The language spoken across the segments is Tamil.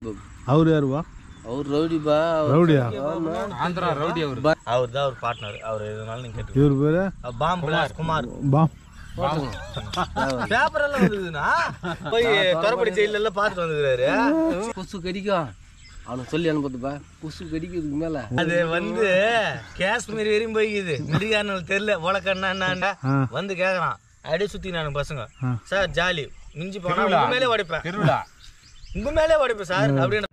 அவர் யாருவா அவர் ரவுடிப்பா ரவுடியா ஆந்திரா ரவுடி அவரு அவர் தான் அவர் பார்ட்னர் அவர் எதுனாலும் நீங்க கேட்டு இவர் பேரு பாம்பு குமார் பாம் பேப்பர் எல்லாம் வந்ததுன்னா போய் தொரப்படி ஜெயில எல்லாம் பார்த்துட்டு வந்துக்கிறாரு கொசு கடிக்கும் அவனுக்கு சொல்லி அனுப்புதுப்பா கொசு கடிக்கிறதுக்கு மேல அது வந்து காஷ்மீர் வரையும் போய்க்குது மிடிகானல் தெரியல உலக்கண்ணா வந்து கேக்குறான் அப்படியே சுத்தி நானு பசங்க சார் ஜாலி மிஞ்சி போனா உங்க மேலே உடைப்பேன் திருவிழா உங்க மேலே உடைப்பேன் சார் அப்படின்னு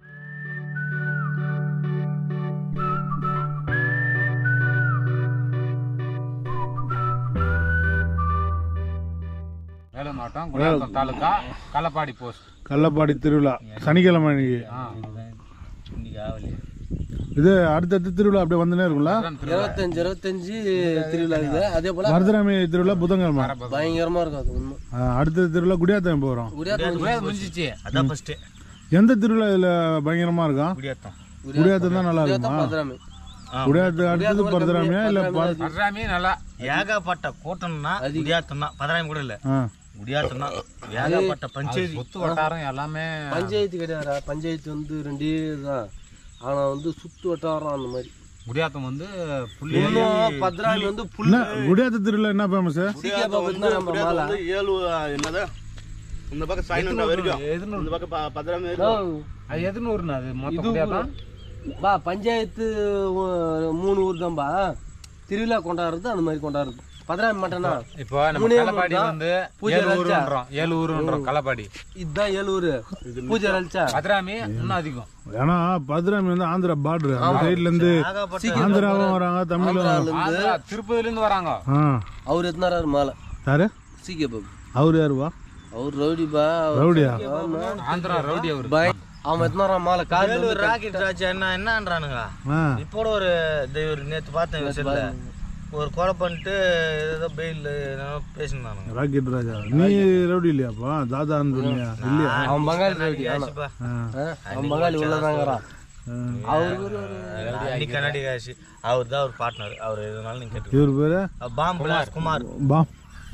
வேலூர் மாவட்டம் குடியாத்தம் தாலுக்கா கள்ளப்பாடி போஸ்ட் கள்ளப்பாடி திருவிழா சனிக்கிழமை அன்னைக்கு இன்னைக்கு ஆகலையே இது அடுத்தடுத்து திருவிழா அப்படியே வந்துனே இருக்கும்ல இருபத்தஞ்சு இருபத்தஞ்சு திருவிழா இருக்குது அதே போல மருதராமி திருவிழா புதன்கிழமை பயங்கரமா இருக்கும் அது உண்மை ஆ, அடுத்த திருவிழா குடியாத்தம் போகிறோம் குடியாத்தம் முடிஞ்சிச்சு அதான் ஃபர்ஸ்ட் எந்த திருவிழா இதுல பயங்கரமா இருக்கும் குடியாத்தம் குடியாத்தம் தான் நல்லா இருக்குமா பத்திரமே குடியாத்து அடுத்தது பரதராமியா இல்ல ப- வர்றாமே நல்லா ஏகப்பட்ட கூட்டம்னா குடியாத்தம் தான் பதினாயிரம் கூட இல்ல ஆ. குடியாத்தம் தான் ஏகப்பட்ட பஞ்சேரி சுத்து வட்டாரம் எல்லாமே பஞ்சாயத்து கிடையாதுடா பஞ்சாயத்து வந்து ரெண்டே தான் ஆனா வந்து சுத்து வட்டாரம் அந்த மாதிரி குடியாத்தம் வந்து புள்ளி இன்னும் பத்ராமி வந்து புல் என்ன குடியாத்து திருவிழா என்ன ஃபேமஸ் சீக்கிய பாபு தான் நம்ம மாலை ஏழு என்னது இந்த பக்கம் சாயந்தரம் வரைக்கும் இந்த பக்கம் ப- பத்திரம் அது எதுன்னு அது மொத்த குடியாத்தம் பா பஞ்சாயத்து ஊ- மூணு ஊர் தான்பா திருவிழா கொண்டாடுறது அந்த மாதிரி கொண்டாடுறது பத்ராமி மட்டும்னா இப்போ நம்ம மூணே களப்பாடி மூணு வந்து பூஜை ஏழு வச்சா. ஊருன்றோம் ஏழு ஊருன்றோம் களப்பாடி இதுதான் ஏழூர் பூஜை அழிச்சா பத்ராமி இன்னும் அதிகம் ஏன்னா பத்ராமி வந்து ஆந்திரா பார்டர் அந்த சைடுல இருந்து ஆந்திராவும் வராங்க தமிழும் வராங்க. ஆந்திரா, திருப்பதில இருந்து வராங்க ஆ அவர் எத்தனாரு மாலை யாரு சீக்கிய பாபு அவர் யாருவா அவர் ரவுடிப்பா ரவுடியா ஆந்திரா ரவுடி அவரு பய- அவன் எத்தனாரா மாலை கால் வேலூர் ராக்கெட் ராஜா என்ன என்னன்றானுங்க ஆ இப்போ ஒரு இது ஒரு நேத்து பார்த்தேன் செல்ல ஒரு கொலை பண்ணிட்டு ஏதோ பெயில் பேசினானுங்க ராக்கெட் ராஜா நீ ரவுடி இல்லையாப்பா தாதா இல்லையா இல்லையா அவன் பங்காளி ரவுடி ஆனா. ஆச்சுப்பா. ஆ. ஆ, அவன் பங்காளி உள்ளதாங்கிறான் ஆ. அவருக்கு ஒரு அன்னைக்கு கண்ணாடி காசு அவர் தான் ஒரு பார்ட்னர் அவர் எதுனாலும் நீங்க கேட்டு இவர் பேரு பாம்பு குமார் குமார் பாம்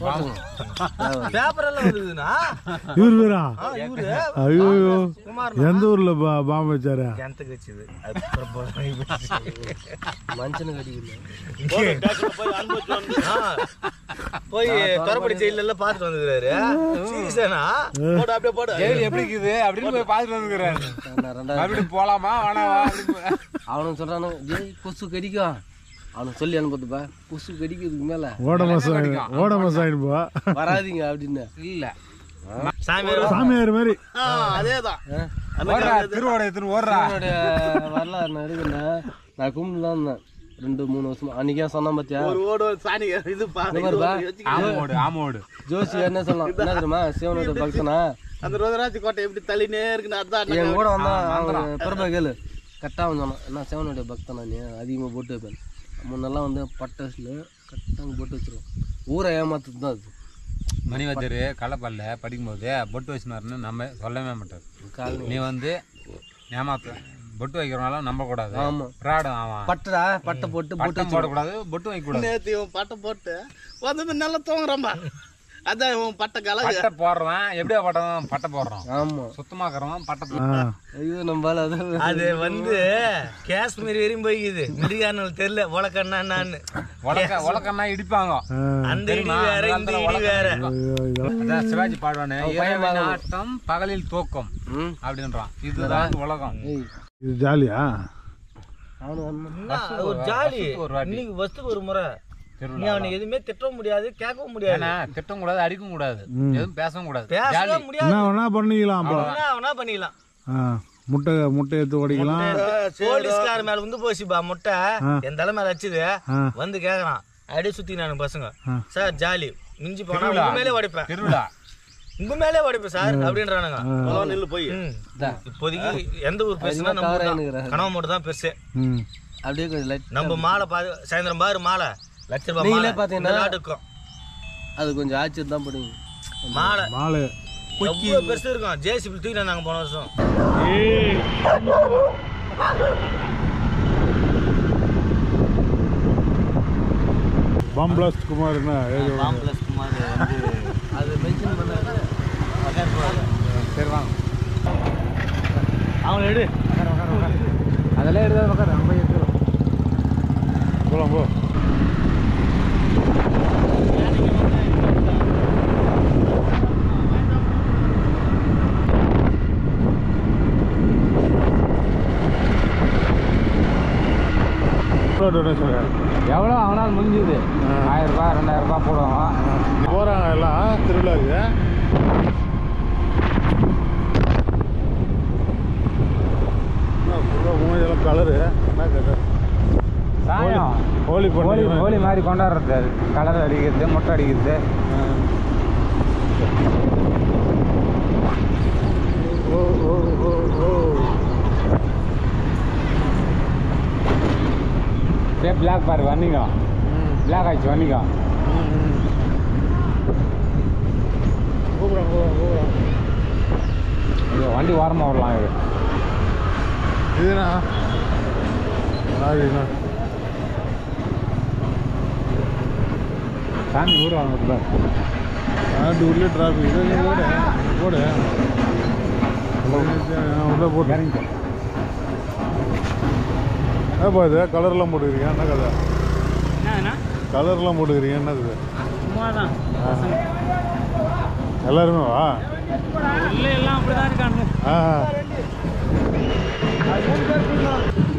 பேப்பர் எல்லாம் வந்ததுன்னா இவர் பேரா இவரு ஐயோ குமார் எந்த ஊர்ல பா- பாம்பு வச்சாரு கிணத்துக்கு வச்சுது அதுக்கப்புறம் போய் போச்சு. மனுஷனுக்கு அடிக்கல போய் அனுபவிச்சு வந்து ஆ, போய் தொரப்படி ஜெயில எல்லாம் பார்த்துட்டு வந்துக்கிறாரு சீரியஸானா போடு அப்படியே போடு ஜெயில் எப்படி இருக்குது அப்படின்னு போய் பார்த்துட்டு வந்துக்கிறாரு நான் ரெண்டாவது மறுபடியும் போலாமா வேணாவா அப்படின்னு அவனுக்கு சொல்றானு ஜெய் கொசு கடிக்கும் அவனுக்கு சொல்லி அனுப்புதுப்பா கொசு கடிக்கிறதுக்கு மேல ஓட மாசம் ஓட மாசம் ஆயிடுப்பா வராதீங்க அப்படின்னு இல்ல சாமி சாமியார் மாதிரி அதேதான் ஓடுறா திருவோட எடுத்துன்னு ஓடுறா என்னுடைய வரலாறு நான் எடுக்கிறேன் நான் கும்பிட்டு தான் இருந்தேன் ரெண்டு மூணு வருஷமா அன்னைக்கே சொன்னான் பாத்தியா ஒரு ஓடு சாணி இது பா இந்த மாதிரி பா. ஆமோடு ஆமோடு ஜோசி என்ன சொல்லலாம் என்ன தெரியுமா சிவனோட பக்தனா அந்த ரோதராஜ் கோட்டை எப்படி தள்ளினே இருக்குன்னு அதான் என் கூட வந்தான் அவன் பெருமை கேளு கரெக்டாக அவன் சொன்னான் என்ன சிவனுடைய பக்தனா நீ அதிகமாக போட்டு வைப்பேன் முன்னெல்லாம் வந்து பட்டாசுல கரெக்டாக போட்டு வச்சிருவோம் ஊரை ஏமாத்துறது தான் அது மணிவச்சர் களப்பல்ல படிக்கும்போது பொட்டு வச்சுனாருன்னு நம்ம சொல்லவே மாட்டார் கால் நீ வந்து ஏமாத்த பொட்டு வைக்கிறவனால நம்ப கூடாது ஆமா. பிராடு அவன் பட்டடா பட்டை போட்டு போட்டு பட்டம் போடக்கூடாது பொட்டு வைக்க கூடாது நேத்து இவன் பட்டை போட்டு வந்து நல்லா தூங்குறான்பா அதான் இவன் பட்டை கலகு பட்டை போடுறவன் எப்படியா பட்டம் பட்டை போடுறான் ஆமா சுத்தமாக்குறவன் பட்டை ஆ. போடுறான் ஐயோ நம்மளால அதான் அது வந்து காஷ்மீர் வரையும் போய்க்குது மிடிகானல் தெரியல உலக்கண்ணான்னு உலக்க உலக்கன்னா இடிப்பாங்க ஆ. அந்த இடி வேற இந்த இடி வேற ஐயோ, இதெல்லாம் அதான் சிவாஜி பாடுவானே பையன் இரவின் ஆட்டம் பகலில் தூக்கம் ம் அப்படின்றான் இதுதான் உலகம் ஏய் இது ஜாலியா அவனு வந்தான். என்ன, ஒரு ஜாலி ஒரு வாட்டி. இன்னைக்கு வருஷத்துக்கு ஒரு முறை நீ திருவிழா அவனை எதுவுமே திட்டவும் முடியாது கேட்கவும் முடியாது ஏன்னா திட்டம் கூடாது அடிக்கவும் கூடாது எதுவும் பேசவும் கூடாது பேசவே முடியாது என்ன வேணா பண்ணிக்கலாம் அப்போ என்ன அவனா பண்ணிக்கலாம் ஆ. முட்டை முட்டை எடுத்து உடைக்கலாம் போலீஸ்கார மேல வந்து போச்சுப்பா முட்டை ஆ. என் தலை மேல வச்சுது ஆ. வந்து கேக்குறான் அப்படியே சுத்தி நானு பசங்க ஆ. சார் ஜாலி மிஞ்சி போனா திருவிழா. உங்க மேலே உடைப்பேன் திருவிழா உங்க மேலே உடைப்பேன் சார் அப்படின்றானுங்க அவ்வளோ நில்லு போய் ம். இந்தா. இப்போதைக்கு எந்த ஊர் பெருசுனா அதிகமா நம்ம ஊர் cover தான். ஆயினுக்குறாரு. கனவு மட்டும் தான் பெருசு ம் அப்படியே கொஞ்சம் லைட் நம்ம மாலை பாரு சாயந்தரம் பாரு மாலை லட்ச ரூபாய் நீங்களே மாலை பாத்தீங்கன்னா- இந்த நாட்டுக்கும் அது கொஞ்சம் ஆச்சு தான் போடுங்க மாலை மாலை எவ்வளவு பெருசு இருக்கும் ஜேசிபி தூக்கி நாங்க போன வருஷம் பாம் பிளாஸ்ட் குமார் என்ன ஏதோ காம்ப்ளெக்ஸ் குமார் வந்து அது மென்ஷன் பண்ணாரு சரி வாங்க அவனை எடு அதெல்லாம் எடுத்து உட்காரு அங்கே போய் எடுத்துக்கலாம் போலாம் போ எவ்வளோ டொனேஷன் எவ்வளோ அவனால் முடிஞ்சுது ஆயிரம் ரூபாய் ரெண்டாயிரம் ரூபாய் போடுவாங்க போகிறாங்க எல்லாம் திருவிழாவுக்கு மூஞ்செல்லாம் கலரு என்ன கலர் சாயம் ஹோலி ஹோலி பண்ணி ஹோலி மாதிரி கொண்டாடுறது அது கலர் அடிக்கிறது மொட்டை அடிக்கிறது ஓ ஓ ஓ ஓ அப்படியே பிளாக் பாரு வந்தீங்க பிளாக் ஆயிடுச்சு வந்தீங்க கூப்பிட்றாங்க கூப்பிட்றாங்க கூப்பிட்றாங்க இது வண்டி ஓரமாக வரலாம் இது இதுனா நாளைக்குண்ணா சாமி ஊர் வாங்க ஆண்டு உள்ளே டிராஃபிக் இது நீ ஓடு ஓடு உள்ளே போட்டு இறங்கிக்கோ ஏப்பா இது கலர்லாம் போட்டுக்கிறீங்க என்ன கதை என்னண்ணா கலர்லாம் போட்டுக்கிறீங்க என்னது இது சும்மா தான் எல்லாருமே வா இல்லை எல்லாம் அப்படிதான் இருக்கானுங்க ஆ அது மூணு பேர்